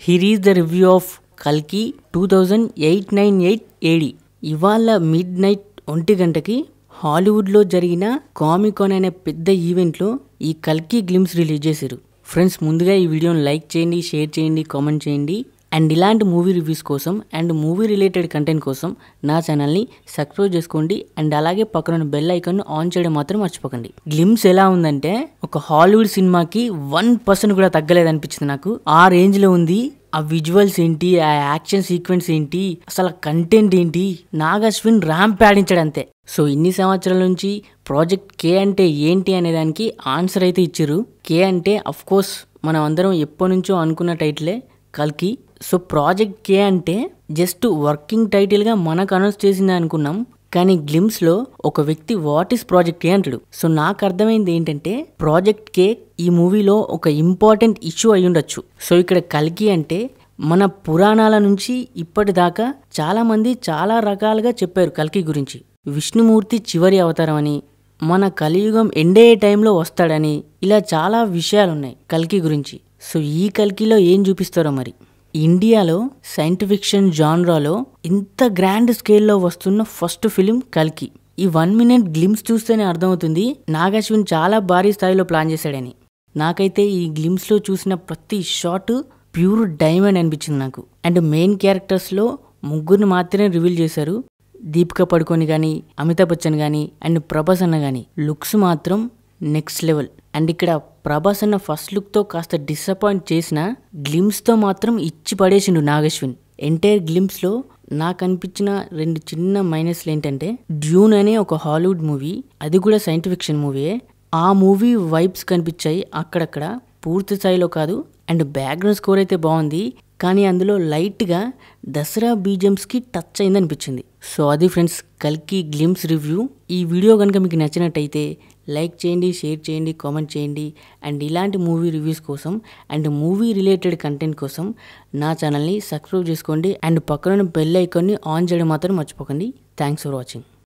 here is the review of కల్కి two thousand eight nine eight AD ఇవాళ midnight ఒంటి గంటకి హాలీవుడ్లో జరిగిన కామికాన్ అనే పెద్ద ఈవెంట్లో ఈ కల్కి గ్లిమ్స్ రిలీజ్ చేశారు ఫ్రెండ్స్ ముందుగా ఈ వీడియోని లైక్ చేయండి షేర్ చేయండి కామెంట్ చేయండి అండ్ ఇలాంటి మూవీ రివ్యూస్ కోసం అండ్ మూవీ రిలేటెడ్ కంటెంట్ కోసం నా ఛానల్ని సబ్స్క్రైబ్ చేసుకోండి అండ్ అలాగే పక్కన బెల్ ఐకాన్ ఆన్ చేయడం మాత్రం మర్చిపోకండి గ్లిమ్స్ ఎలా ఉందంటే ఒక హాలీవుడ్ సినిమాకి వన్ పర్సెంట్ కూడా తగ్గలేదు అనిపించింది నాకు ఆ రేంజ్లో ఉంది ఆ విజువల్స్ ఏంటి ఆ యాక్షన్ సీక్వెన్స్ ఏంటి అసలు కంటెంట్ ఏంటి నాగశ్విన్ ర్యాంప్ ఆడించాడు అంతే సో ఇన్ని సంవత్సరాల నుంచి ప్రాజెక్ట్ కే అంటే ఏంటి అనే దానికి ఆన్సర్ అయితే ఇచ్చారు కే అంటే అఫ్ కోర్స్ మనం అందరం ఎప్పటి నుంచో అనుకున్న టైటిలే కల్కి సో ప్రాజెక్ట్ కే అంటే జస్ట్ వర్కింగ్ టైటిల్గా మనకు అనౌన్స్ చేసింది అనుకున్నాం కానీ గ్లిమ్స్లో ఒక వ్యక్తి వాట్ ఈస్ ప్రాజెక్ట్ కే అంటాడు సో నాకు అర్థమైంది ఏంటంటే ప్రాజెక్ట్ కే ఈ మూవీలో ఒక ఇంపార్టెంట్ ఇష్యూ అయి ఉండొచ్చు సో ఇక్కడ కల్కి అంటే మన పురాణాల నుంచి ఇప్పటిదాకా చాలా మంది చాలా రకాలుగా చెప్పారు కల్కి గురించి విష్ణుమూర్తి చివరి అవతారం అని మన కలియుగం ఎండే టైంలో వస్తాడని ఇలా చాలా విషయాలు ఉన్నాయి కల్కి గురించి సో ఈ కల్కిలో ఏం చూపిస్తారో మరి ఇండియాలో సైంట్ ఫిక్షన్ జాన్రాలో ఇంత గ్రాండ్ స్కేల్లో వస్తున్న ఫస్ట్ ఫిలిం కల్కి ఈ వన్ మినిట్ గ్లిమ్స్ చూస్తేనే అర్థమవుతుంది నాగశ్విన్ చాలా భారీ స్థాయిలో ప్లాన్ చేశాడని నాకైతే ఈ గ్లిమ్స్లో చూసిన ప్రతి షాట్ ప్యూర్ డైమండ్ అనిపించింది నాకు అండ్ మెయిన్ క్యారెక్టర్స్లో ముగ్గురిని మాత్రమే రివీల్ చేశారు దీపిక పడుకొని కానీ అమితాబ్ బచ్చన్ కానీ అండ్ ప్రభాస్ అన్న కానీ లుక్స్ మాత్రం నెక్స్ట్ లెవెల్ అండ్ ఇక్కడ ప్రభాస్ అన్న ఫస్ట్ లుక్తో కాస్త డిసప్పాయింట్ చేసిన గ్లిమ్స్తో మాత్రం ఇచ్చి పడేసిండు నాగశ్విన్ ఎంటైర్ గ్లిమ్స్లో నాకు అనిపించిన రెండు చిన్న మైనస్లు ఏంటంటే డ్యూన్ అనే ఒక హాలీవుడ్ మూవీ అది కూడా సైంట్ ఫిక్షన్ మూవీయే ఆ మూవీ వైబ్స్ కనిపించాయి అక్కడక్కడ పూర్తి స్థాయిలో కాదు అండ్ బ్యాక్గ్రౌండ్ స్కోర్ అయితే బాగుంది కానీ అందులో లైట్గా దసరా బీజమ్స్కి టచ్ అయింది అనిపించింది సో అది ఫ్రెండ్స్ కల్కి గ్లిమ్స్ రివ్యూ ఈ వీడియో కనుక మీకు నచ్చినట్టయితే లైక్ చేయండి షేర్ చేయండి కామెంట్ చేయండి అండ్ ఇలాంటి మూవీ రివ్యూస్ కోసం అండ్ మూవీ రిలేటెడ్ కంటెంట్ కోసం నా ఛానల్ని సబ్స్క్రైబ్ చేసుకోండి అండ్ పక్కన బెల్ ఐకాన్ని ఆన్ చేయడం మాత్రం మర్చిపోకండి థ్యాంక్స్ ఫర్ వాచింగ్